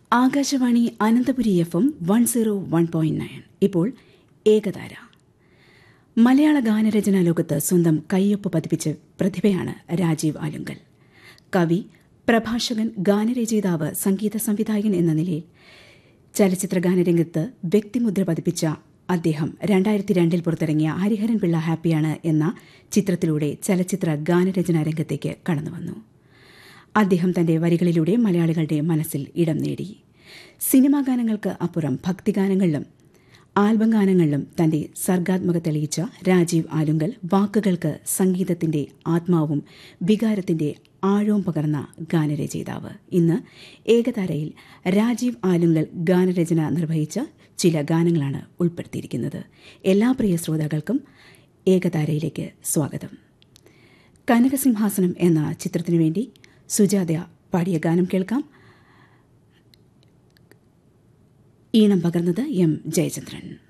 Akashvani Ananthapuri F M one zero one point nine ഇപ്പോൾ ഏകതാര മലയാള ഗാനരചനാ ലോകത്ത് സ്വന്തം കയ്യൊപ്പ് പതിപ്പിച്ച് പ്രതിഭയാണ് രാജീവ് ആലുങ്കൽ കവി പ്രഭാഷകൻ ഗാനരചയിതാവ് സംഗീത സംവിധായകൻ എന്ന നിലയിൽ ചലച്ചിത്ര ഗാനരംഗത്ത് വ്യക്തിമുദ്ര പതിപ്പിച്ച അദ്ദേഹം രണ്ടായിരത്തി രണ്ടിൽ പുറത്തിറങ്ങിയ ഹരിഹരൻ പിള്ള ഹാപ്പിയാണ് എന്ന ചിത്രത്തിലൂടെ ചലച്ചിത്ര ഗാനരചനാ രംഗത്തേക്ക് കടന്നുവന്നു അദ്ദേഹം തന്റെ വരികളിലൂടെ മലയാളികളുടെ മനസ്സിൽ ഇടം നേടി സിനിമാ ഗാനങ്ങൾക്ക് അപ്പുറം ഭക്തിഗാനങ്ങളിലും ആൽബം ഗാനങ്ങളിലും തന്റെ സർഗാത്മക തെളിയിച്ച രാജീവ് ആലുങ്കൽ വാക്കുകൾക്ക് സംഗീതത്തിന്റെ ആത്മാവും വികാരത്തിന്റെ ആഴവും പകർന്ന ഗാനരചയിതാവ് ഇന്ന് ഏകതാരയിൽ രാജീവ് ആലുങ്കൽ ഗാനരചന നിർവഹിച്ച ചില ഗാനങ്ങളാണ് ഉൾപ്പെടുത്തിയിരിക്കുന്നത് എല്ലാ പ്രിയ ശ്രോതാക്കൾക്കും ഏകതാരയിലേക്ക് സ്വാഗതം കനകസിംഹാസനം എന്ന ചിത്രത്തിനു വേണ്ടി സുജാത പാടിയ ഗാനം കേൾക്കാം ഈണം പകർന്നത് എം ജയചന്ദ്രൻ